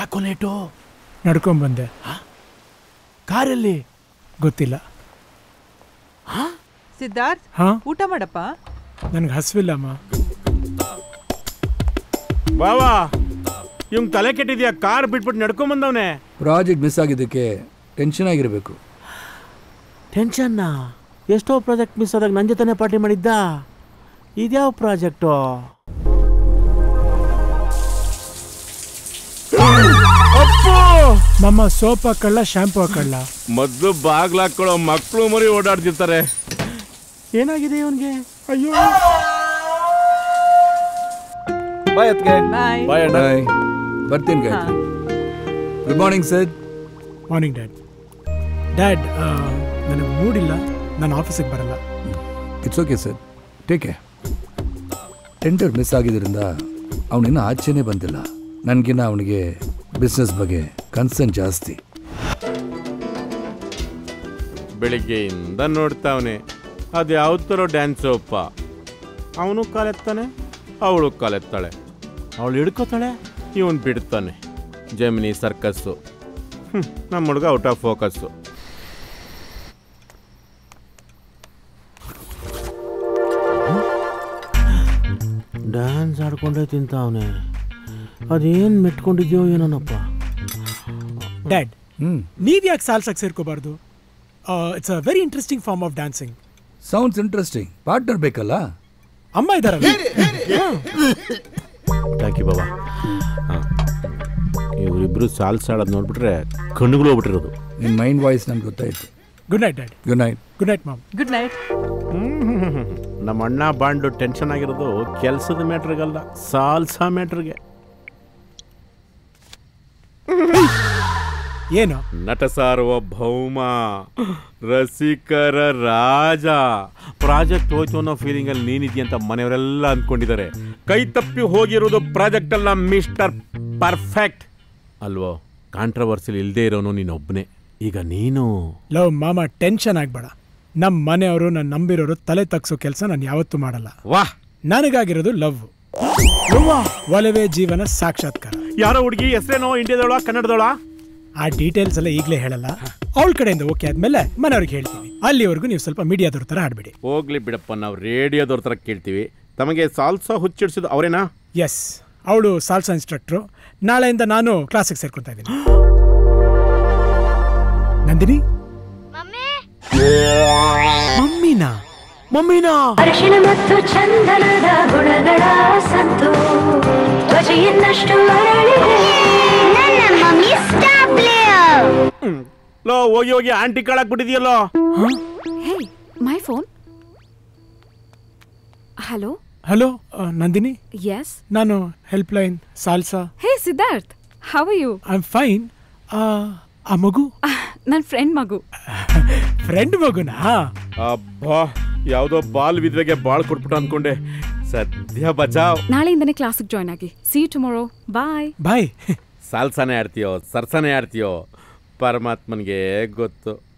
ಯಾಕೋ ಲೇಟು ನಡ್ಕೊಂಬಂದೆ ಕಾರಲ್ಲಿ ಗೊತ್ತಿಲ್ಲ ಸಿದ್ಧಾರ್ಥ್ ಹಾ ಊಟ ಮಾಡಪ್ಪ ನನಗೆ ಹಸಿವಿಲ್ಲಮ್ಮ ಬಾವಾ ಇವಂಗ್ ತಲೆ ಕೆಟ್ಟಿದ್ಯಾ ಕಾರ್ ಬಿಟ್ಬಿಟ್ಟು ನಡ್ಕೊಂಡ್ ಬಂದವನೆ ಪ್ರಾಜೆಕ್ಟ್ ಮಿಸ್ ಆಗಿದ್ದಕ್ಕೆ ಟೆನ್ಷನ್ ಆಗಿರಬೇಕು ಟೆನ್ಷನ್ನ ಎಷ್ಟೋ ಪ್ರಾಜೆಕ್ಟ್ ಮಿಸ್ ಆದಾಗ ನನ್ನ ಜೊತೆನೆ ಪಾರ್ಟಿ ಮಾಡಿದ್ದ ಇದ್ಯಾವ ಪ್ರಾಜೆಕ್ಟು ಮಮ್ಮ ಸೋಪ್ ಹಾಕಲ್ಲ ಶಾಂಪು ಹಾಕಲ್ಲ ಮೊದ್ಲು ಬಾಗ್ಲ ಹಾಕೊಳ್ಳೋ ಮಕ್ಕಳು ಮರಿ ಓಡಾಡ್ತಿರ್ತಾರೆ ಏನಾಗಿದೆ ಇವನ್ಗೆ ಅಯ್ಯೋ ಬಾಯ್ ಅತ್ಗೆ ಬಾಯ್ ಬಾಯ್ ಅಣ್ಣ ಬಾಯ್ ಬರ್ತೀನಿ Gayathri good morning sir morning dad dad ನನಗೆ ಮೂಡಿಲ್ಲ ನಾನು ಆಫೀಸಿಗೆ ಬರಲ್ಲ ಇಟ್ಸ್ ಓಕೆ ಸರ್ ಟೇಕೆ ಟೆಂಡರ್ ಮಿಸ್ ಆಗಿದ್ದರಿಂದ ಅವನಿನ್ನ ಆಚೆನೇ ಬಂದಿಲ್ಲ ನನಗಿನ್ನ ಅವನಿಗೆ ಬಿಸ್ನೆಸ್ ಬಗ್ಗೆ ಕನ್ಸರ್ನ್ ಜಾಸ್ತಿ ಬೆಳಿಗ್ಗೆಯಿಂದ ನೋಡ್ತಾವನೆ ಅದು ಯಾವ ಥರ ಡ್ಯಾನ್ಸು ಅಪ್ಪ ಅವನು ಕಾಲೆತ್ತಾನೆ ಅವಳು ಕಾಲೆತ್ತಾಳೆ ಅವಳು ಹಿಡ್ಕೋತಾಳೆ ಇವನು ಬಿಡ್ತಾನೆ ಜಮಿನಿ ಸರ್ಕಸ್ಸು ಹ್ಮ್, ನಮ್ಮ ಹುಡುಗ ಔಟ್ ಆಫ್ ಫೋಕಸ್ಸು ಡ್ಯಾನ್ಸ್ ಆಡ್ಕೊಂಡೇ ತಿಂತಾವನೆ ಅದೇನು ಮೆಟ್ಕೊಂಡಿದ್ಯೋ ಏನೋನಪ್ಪ ಡ್ಯಾಡ್ ಹ್ಞೂ ನೀವು ಯಾಕೆ ಸಾಲ್ಸಕ್ಕೆ ಸೇರ್ಕೋಬಾರ್ದು it's a very interesting form of dancing sounds interesting partner ಬೇಕಲ್ಲ ಅಮ್ಮ ಇದ್ದಾರಲ್ಲ ಥ್ಯಾಂಕ್ ಯು ಬಾಬಾ ಇವರಿಬ್ರು ಸಾಲ್ಸ್ ಆಡೋದು ನೋಡ್ಬಿಟ್ರೆ ಕಣ್ಣುಗಳು ಹೋಗ್ಬಿಟ್ಟಿರೋದು ನಿನ್ನ ಮೈಂಡ್ ವಾಯ್ಸ್ ನನಗೆ ಗೊತ್ತಾಯಿತು good night dad good night good night mom good night ನಮ್ಮ ಅಣ್ಣ ಬಾಂಡು ಟೆನ್ಷನ್ ಆಗಿರೋದು ಕೆಲಸದ ಮ್ಯಾಟ್ರಿಗಲ್ಲ ಸಾಲ್ಸಾ ಮ್ಯಾಟ್ರಿಗೆ ಏನು ನಟ ಸಾರ್ವಭೌಮ ರಸಿಕರ ರಾಜ ಪ್ರಾಜೆಕ್ಟ್ ಹೋಯ್ತು ಅನ್ನೋ ಫೀಲಿಂಗ್ ಅಲ್ಲಿ ನೀನಿದ್ಯ ಅಂತ ಮನೆಯವರೆಲ್ಲ ಅಂದ್ಕೊಂಡಿದ್ದಾರೆ ಕೈ ತಪ್ಪಿ ಹೋಗಿರೋದು ಪ್ರಾಜೆಕ್ಟ್ ಅಲ್ಲ ಮಿಸ್ಟರ್ ಪರ್ಫೆಕ್ಟ್ ಅಲ್ವೋ ಕಾಂಟ್ರವರ್ಸಿಲ್ ಇಲ್ಲದೆ ಇರೋನು ನೀನೊಬ್ಬನೇ ಈಗ ನೀನು ಲವ್ ಮಾಮ ಟೆನ್ಷನ್ ಆಗಬೇಡ ನಮ್ಮ ಮನೆಯವರು ನನ್ನ ನಂಬಿರೋರು ತಲೆ ತಗ್ಸೋ ಕೆಲಸ ನಾನು ಯಾವತ್ತೂ ಮಾಡಲ್ಲ ವಾಹ್ ನನಗಾಗಿರೋದು ಲವ್ ಒಲವೇ ಜೀವನ ಸಾಕ್ಷಾತ್ಕಾರ ಯಾರೋ ಹುಡುಗಿ ಹೆಸರೇನೋ ಇಂಡಿಯಾದವಳ ಕನ್ನಡದವಳ ಆ ಡೀಟೇಲ್ಸ್ ಎಲ್ಲ ಈಗಲೇ ಹೇಳಲ್ಲ ಅವಳ ಕಡೆಯಿಂದ ಓಕೆ ಆದ್ಮೇಲೆ ಮನೆಯವ್ರಿಗೆ ಹೇಳ್ತೀನಿ ಅಲ್ಲಿವರೆಗೂ ನೀವು ಸ್ವಲ್ಪ ಮೀಡಿಯಾದವ್ರ ಥರ ಆಡ್ಬಿಡಿ ಹೋಗ್ಲಿ ಬಿಡಪ್ಪ ನಾವು ರೇಡಿಯೋದವ್ರ ಥರ ಕೇಳ್ತೀವಿ ತಮಗೆ ಸಾಲ್ಸಾ ಹುಚ್ಚಿಡ್ಸಿದ್ದು ಅವರೇನಾ ಎಸ್ ಅವಳು ಸಾಲ್ಸಾ ಇನ್ಸ್ಟ್ರಕ್ಟ್ರು ನಾಳೆಯಿಂದ ನಾನು ಕ್ಲಾಸಿಗೆ ಸೇರ್ಕೊತಾ ಇದ್ದೀನಿ ನಂದಿನಿ ಮಮ್ಮಿನಾ ಮಮ್ಮಿನಾ ಅರಿಶಿಣ ಮತ್ತು ಚಂದನದ ಗುಣಗಳ ಸಂತು ಧ್ವಜೆಯನ್ನಷ್ಟು ಅರಳಿದೆ ನನ್ನ ಮಮ್ಮಿ ಸ್ಟಾರ್ ಪ್ಲೇಯರ್ ಲೋ ಹೋಗಿ ಹೋಗಿ ಆಂಟಿ ಕಾಳಾಕ್ಬಿಟ್ಟಿದ್ಯಲ್ಲೋ hey my phone hello hello Nandini yes ನಾನು helpline salsa hey Siddharth how you I am fine ಆ ಮಗು ನನ್ನ ಫ್ರೆಂಡ್ ಮಗು ಫ್ರೆಂಡ್ ಮಗುನಾ ಅಬ್ಬಾ ಯಾವ್ದೋ ಬಾಲ್ ವಿದ್ವೆಗೆ ಬಾಳ್ ಕೊಟ್ಬಿಟ್ಟು ಅನ್ಕೊಂಡೆ ಸದ್ಯ ಬಚಾವ್ ನಾಳೆಯಿಂದನೇ ಕ್ಲಾಸಿಗೆ ಜಾಯ್ನ್ ಆಗಿ ಸಿ ಟುಮಾರೋ ಬಾಯ್ ಬಾಯ್ ಸಾಲ್ಸಾನೆ ಆಡ್ತೀಯೋ ಸರ್ಸಾನೆ ಆಡ್ತೀಯೋ ಪರಮಾತ್ಮನ್ಗೆ ಗೊತ್ತು